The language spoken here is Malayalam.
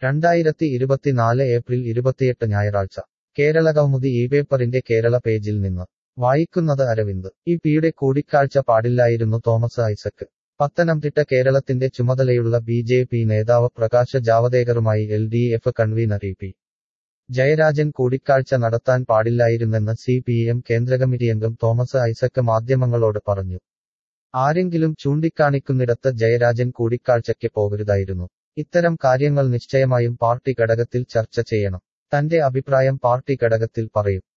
രണ്ടായിരത്തി ഇരുപത്തിനാല് ഏപ്രിൽ ഇരുപത്തിയെട്ട് ഞായറാഴ്ച കേരള കൗമുദി ഈ പേപ്പറിന്റെ കേരള പേജിൽ നിന്ന് വായിക്കുന്നത് അരവിന്ദ് ഈ പിയുടെ കൂടിക്കാഴ്ച പാടില്ലായിരുന്നു തോമസ് ഐസക്ക് പത്തനംതിട്ട കേരളത്തിന്റെ ചുമതലയുള്ള ബി ജെ പി നേതാവ് പ്രകാശ ജാവദേക്കറുമായി L D F convener E P Jayarajan കൂടിക്കാഴ്ച നടത്താൻ പാടില്ലായിരുന്നെന്ന് സി പി എം കേന്ദ്രകമ്മിറ്റിയംഗം തോമസ് ഐസക്ക് മാധ്യമങ്ങളോട് പറഞ്ഞു ആരെങ്കിലും ചൂണ്ടിക്കാണിക്കുന്നിടത്ത് ജയരാജൻ കൂടിക്കാഴ്ചയ്ക്ക് പോകരുതായിരുന്നു ഇത്തരം കാര്യങ്ങൾ നിശ്ചയമായും പാർട്ടി ഘടകത്തിൽ ചർച്ച ചെയ്യണം തന്റെ അഭിപ്രായം പാർട്ടി ഘടകത്തിൽ പറയും